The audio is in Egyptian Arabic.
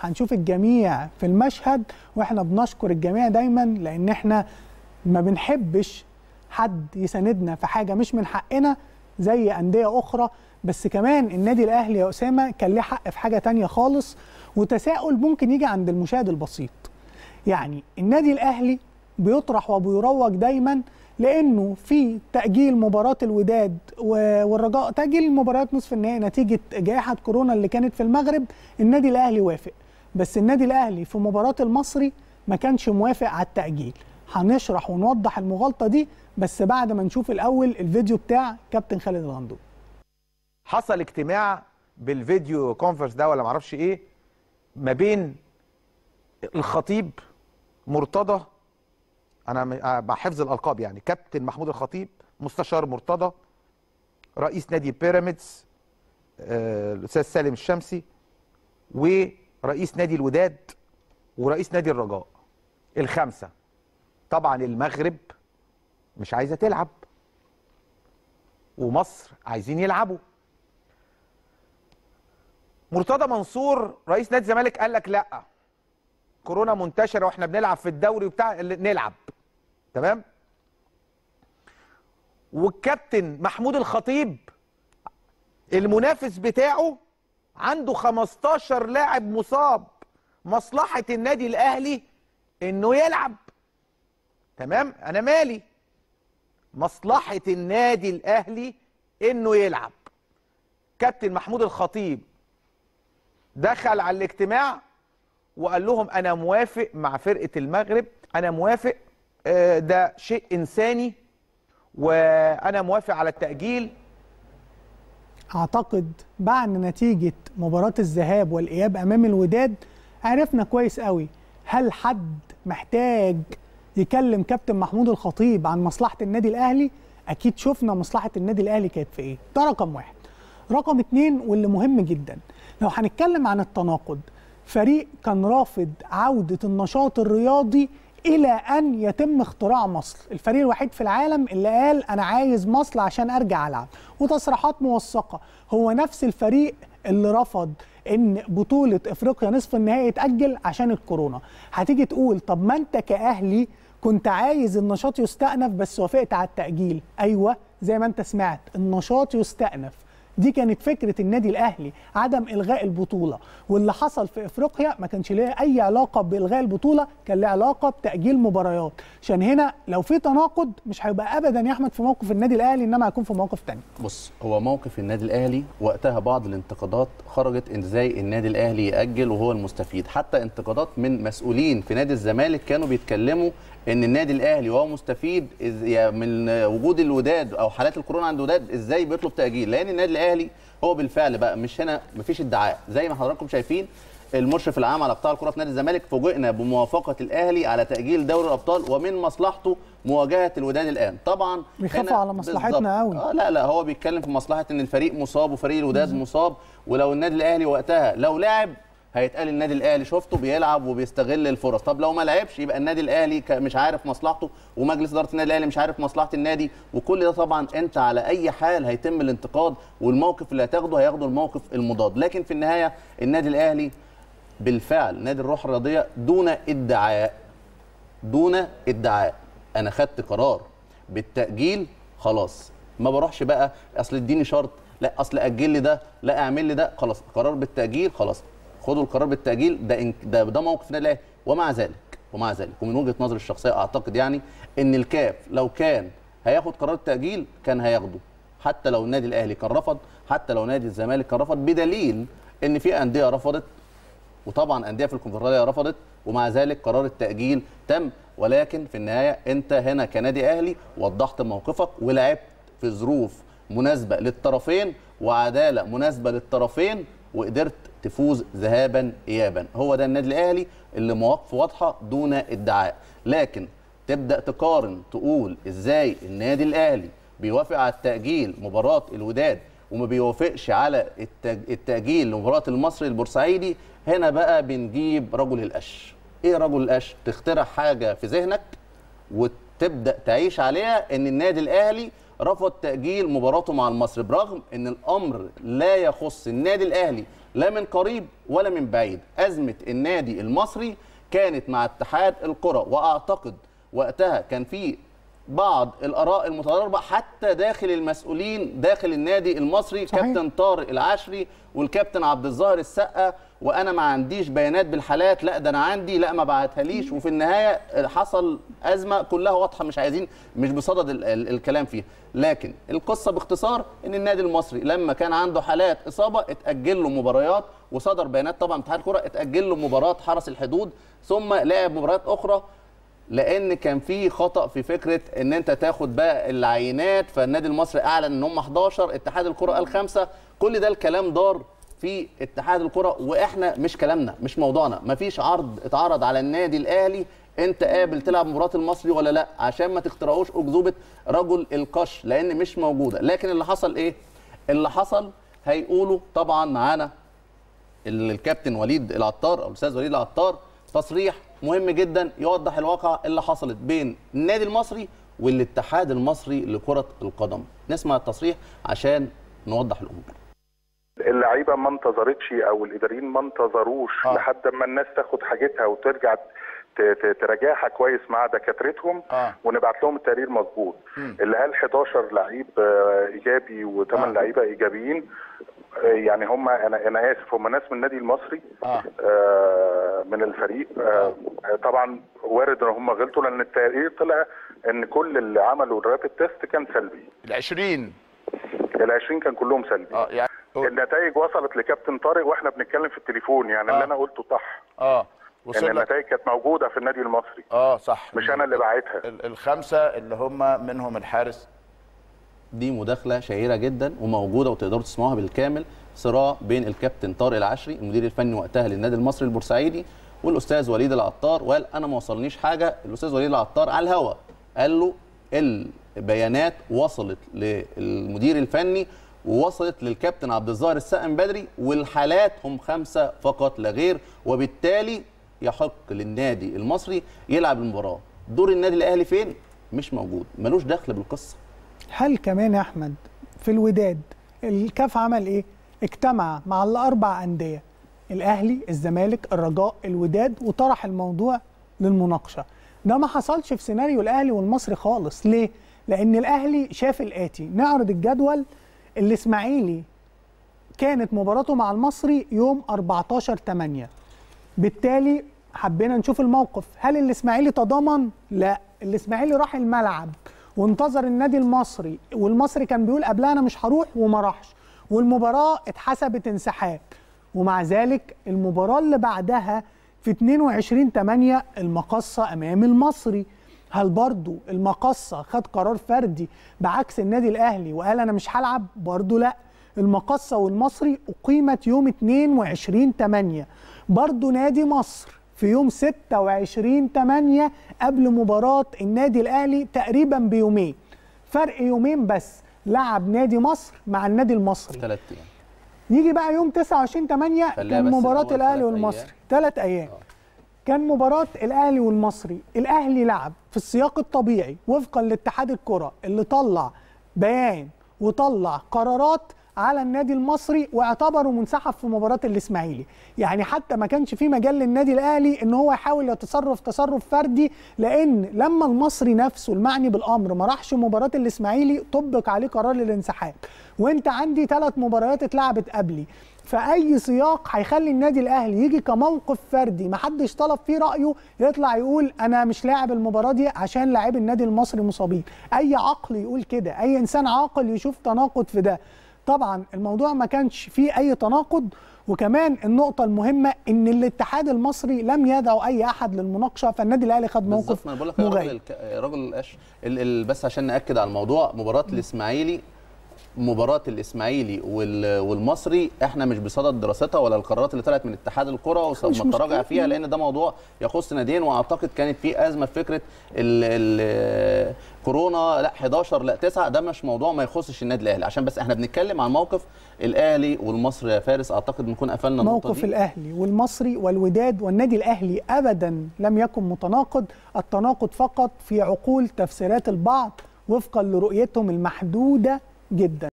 هنشوف الجميع في المشهد واحنا بنشكر الجميع دايما لان احنا ما بنحبش حد يساندنا في حاجه مش من حقنا زي انديه اخرى بس كمان النادي الاهلي يا اسامه كان ليه حق في حاجه تانية خالص وتساؤل ممكن يجي عند المشاهد البسيط يعني النادي الاهلي بيطرح وبيروج دايما لانه في تاجيل مباراه الوداد والرجاء تاجيل مباريات نصف النهائي نتيجه جائحه كورونا اللي كانت في المغرب النادي الاهلي وافق بس النادي الاهلي في مباراه المصري ما كانش موافق على التاجيل هنشرح ونوضح المغالطه دي بس بعد ما نشوف الاول الفيديو بتاع كابتن خالد الغندور حصل اجتماع بالفيديو كونفرنس ده ولا معرفش ايه ما بين الخطيب مرتضى انا بحفظ الالقاب يعني كابتن محمود الخطيب مستشار مرتضى رئيس نادي بيراميدز الاستاذ سالم الشمسي ورئيس نادي الوداد ورئيس نادي الرجاء الخمسه طبعا المغرب مش عايزه تلعب ومصر عايزين يلعبوا مرتضى منصور رئيس نادي الزمالك قال لك لا كورونا منتشره واحنا بنلعب في الدوري وبتاع نلعب تمام والكابتن محمود الخطيب المنافس بتاعه عنده 15 لاعب مصاب مصلحه النادي الاهلي انه يلعب تمام انا مالي مصلحه النادي الاهلي انه يلعب كابتن محمود الخطيب دخل على الاجتماع وقال لهم انا موافق مع فرقه المغرب انا موافق ده شيء انساني وانا موافق على التاجيل اعتقد بعد نتيجه مباراه الذهاب والاياب امام الوداد عرفنا كويس قوي هل حد محتاج يكلم كابتن محمود الخطيب عن مصلحه النادي الاهلي اكيد شفنا مصلحه النادي الاهلي كانت في ايه ده رقم واحد رقم اتنين واللي مهم جدا لو هنتكلم عن التناقض فريق كان رافض عودة النشاط الرياضي إلى أن يتم اختراع مصل الفريق الوحيد في العالم اللي قال أنا عايز مصل عشان أرجع ألعب وتصريحات موثقة هو نفس الفريق اللي رفض ان بطوله افريقيا نصف النهائي يتاجل عشان الكورونا هتيجي تقول طب ما انت كاهلي كنت عايز النشاط يستأنف بس وافقت على التأجيل أيوة زي ما أنت سمعت النشاط يستأنف دي كانت فكره النادي الاهلي عدم الغاء البطوله واللي حصل في افريقيا ما كانش ليه اي علاقه بالغاء البطوله كان له علاقه بتاجيل مباريات عشان هنا لو في تناقض مش هيبقى ابدا يا احمد في موقف النادي الاهلي انما هيكون في موقف تاني بص هو موقف النادي الاهلي وقتها بعض الانتقادات خرجت ان ازاي النادي الاهلي ياجل وهو المستفيد حتى انتقادات من مسؤولين في نادي الزمالك كانوا بيتكلموا ان النادي الاهلي وهو مستفيد من وجود الوداد او حالات الكورونا عند الوداد ازاي بيطلب تاجيل لان النادي الاهلي هو بالفعل بقى مش هنا مفيش ادعاء زي ما حضراتكم شايفين المشرف العام على قطاع الكره في نادي الزمالك فوجئنا بموافقه الاهلي على تاجيل دوري الابطال ومن مصلحته مواجهه الوداد الان طبعا بيخافوا على مصلحتنا قوي آه لا لا هو بيتكلم في مصلحه ان الفريق مصاب وفريق الوداد مصاب ولو النادي الاهلي وقتها لو لعب هيتقال النادي الاهلي شفته بيلعب وبيستغل الفرص طب لو ما لعبش يبقى النادي الاهلي مش عارف مصلحته ومجلس اداره النادي الاهلي مش عارف مصلحه النادي وكل ده طبعا انت على اي حال هيتم الانتقاد والموقف اللي هتاخده هياخده الموقف المضاد لكن في النهايه النادي الاهلي بالفعل نادي الروح الرياضيه دون ادعاء دون ادعاء انا خدت قرار بالتاجيل خلاص ما بروحش بقى اصل اديني شرط لا اصل اجل لي ده لا اعمل لي ده خلاص قرار بالتاجيل خلاص خدوا القرار بالتاجيل ده إن ده ده موقف النادي الاهلي ومع ذلك ومع ذلك ومن وجهه نظري الشخصيه اعتقد يعني ان الكاف لو كان هياخد قرار التاجيل كان هياخده حتى لو النادي الاهلي كان رفض حتى لو نادي الزمالك كان رفض بدليل ان في انديه رفضت وطبعا انديه في الكونفدراليه رفضت ومع ذلك قرار التاجيل تم ولكن في النهايه انت هنا كنادي اهلي وضحت موقفك ولعبت في ظروف مناسبه للطرفين وعداله مناسبه للطرفين وقدرت تفوز ذهابا ايابا هو ده النادي الاهلي اللي مواقفه واضحه دون ادعاء لكن تبدا تقارن تقول ازاي النادي الاهلي بيوافق على التاجيل مباراه الوداد وما بيوافقش على التاجيل لمباراه المصري البورسعيدي هنا بقى بنجيب رجل القش ايه رجل القش تخترع حاجه في ذهنك وتبدا تعيش عليها ان النادي الاهلي رفض تاجيل مباراته مع المصري برغم ان الامر لا يخص النادي الاهلي لا من قريب ولا من بعيد ازمه النادي المصري كانت مع اتحاد الكره واعتقد وقتها كان في بعض الاراء المتضاربه حتى داخل المسؤولين داخل النادي المصري صحيح. كابتن طارق العشري والكابتن عبد الظاهر السقا وانا ما عنديش بيانات بالحالات لا ده انا عندي لا ما بعتها ليش وفي النهايه حصل ازمه كلها واضحه مش عايزين مش بصدد ال ال الكلام فيها لكن القصه باختصار ان النادي المصري لما كان عنده حالات اصابه اتاجل له مباريات وصدر بيانات طبعا اتحاد الكره اتاجل له مباراه حرس الحدود ثم لعب مباريات اخرى لان كان في خطا في فكره ان انت تاخد بقى العينات فالنادي المصري اعلن ان هم 11 اتحاد الكره قال خمسه كل ده الكلام دار في اتحاد الكره واحنا مش كلامنا مش موضوعنا مفيش عرض اتعرض على النادي الاهلي انت قابل تلعب مباراه المصري ولا لا عشان ما تخترعوش اكذوبه رجل القش لان مش موجوده لكن اللي حصل ايه اللي حصل هيقولوا طبعا معانا الكابتن وليد العطار او الاستاذ وليد العطار تصريح مهم جدا يوضح الواقع اللي حصلت بين النادي المصري والاتحاد المصري لكره القدم نسمع التصريح عشان نوضح الامور اللعيبه ما انتظرتش او الاداريين ما انتظروش آه. لحد ما الناس تاخد حاجتها وترجع ت- ت- تراجعها كويس مع دكاترتهم آه. ونبعت لهم التقرير مظبوط اللي قال 11 لعيب آه، ايجابي و8 آه. لعيبه ايجابيين آه، يعني هم انا انا اسف هم ناس من النادي المصري آه. آه، من الفريق آه، طبعا وارد ان هم غلطوا لان التقرير طلع ان كل اللي عملوا الرابid تيست كان سلبي ال 20 ال 20 كان كلهم سلبي اه يعني النتائج وصلت لكابتن طارق واحنا بنتكلم في التليفون يعني آه. اللي انا قلته صح اه ان وصل لك النتائج كانت موجوده في النادي المصري اه صح مش انا اللي باعتها ال- الخمسه اللي هم منهم الحارس دي مداخله شهيره جدا وموجوده وتقدروا تسمعوها بالكامل صراع بين الكابتن طارق العشري المدير الفني وقتها للنادي المصري البورسعيدي والاستاذ وليد العطار وقال انا ما وصلنيش حاجه الاستاذ وليد العطار على الهوا قال له البيانات وصلت للمدير الفني ووصلت للكابتن عبد الظاهر السقم بدري والحالات هم خمسه فقط لا غير وبالتالي يحق للنادي المصري يلعب المباراه دور النادي الاهلي فين مش موجود ملوش دخل بالقصه هل كمان يا احمد في الوداد الكاف عمل ايه اجتمع مع الاربع انديه الاهلي الزمالك الرجاء الوداد وطرح الموضوع للمناقشه ده ما حصلش في سيناريو الاهلي والمصري خالص ليه لان الاهلي شاف الاتي نعرض الجدول الاسماعيلي كانت مباراته مع المصري يوم 14 8 بالتالي حبينا نشوف الموقف هل الاسماعيلي تضامن لا الاسماعيلي راح الملعب وانتظر النادي المصري والمصري كان بيقول قبلها انا مش هروح وما راحش والمباراه اتحسبت انسحاب ومع ذلك المباراه اللي بعدها في 22 8 المقصه امام المصري هل برضو المقصه خد قرار فردي بعكس النادي الاهلي وقال انا مش هلعب برضو لا المقصه والمصري اقيمت يوم 22 8 برضو نادي مصر في يوم 26 8 قبل مباراة النادي الأهلي تقريبا بيومين فرق يومين بس لعب نادي مصر مع النادي المصري ثلاث ايام يجي بقى يوم 29 8 خليها كان بس مباراة الأول الأهلي تلات والمصري أيام. ثلاث أيام كان مباراة الأهلي والمصري الأهلي لعب في السياق الطبيعي وفقا لاتحاد الكرة اللي طلع بيان وطلع قرارات على النادي المصري واعتبره منسحب في مباراة الإسماعيلي يعني حتى ما كانش في مجال للنادي الأهلي إن هو يحاول يتصرف تصرف فردي لأن لما المصري نفسه المعني بالأمر ما راحش مباراة الإسماعيلي طبق عليه قرار الانسحاب وانت عندي ثلاث مباريات اتلعبت قبلي فاي سياق هيخلي النادي الاهلي يجي كموقف فردي محدش طلب فيه رايه يطلع يقول انا مش لاعب المباراه دي عشان لاعبي النادي المصري مصابين اي عقل يقول كده اي انسان عاقل يشوف تناقض في ده طبعا الموضوع ما كانش فيه اي تناقض وكمان النقطة المهمة إن الاتحاد المصري لم يدعو أي أحد للمناقشة فالنادي الأهلي خد بالظبط موقف ما انا بقول لك يا راجل مغاير الك- راجل القش ال ال بس عشان ناكد على الموضوع مباراه الاسماعيلي مباراه الاسماعيلي وال- والمصري احنا مش بصدد دراستها ولا القرارات اللي طلعت من اتحاد الكره مش وسوف نتراجع مشكلة. فيها لان ده موضوع يخص ناديين واعتقد كانت في ازمه في فكره ال ال كورونا لا 11 لا 9 ده مش موضوع ما يخصش النادي الاهلي عشان بس احنا بنتكلم عن موقف الاهلي والمصري يا فارس اعتقد بنكون قفلنا النقطه موقف دي الاهلي والمصري والوداد والنادي الاهلي ابدا لم يكن متناقض التناقض فقط في عقول تفسيرات البعض وفقا لرؤيتهم المحدوده جدا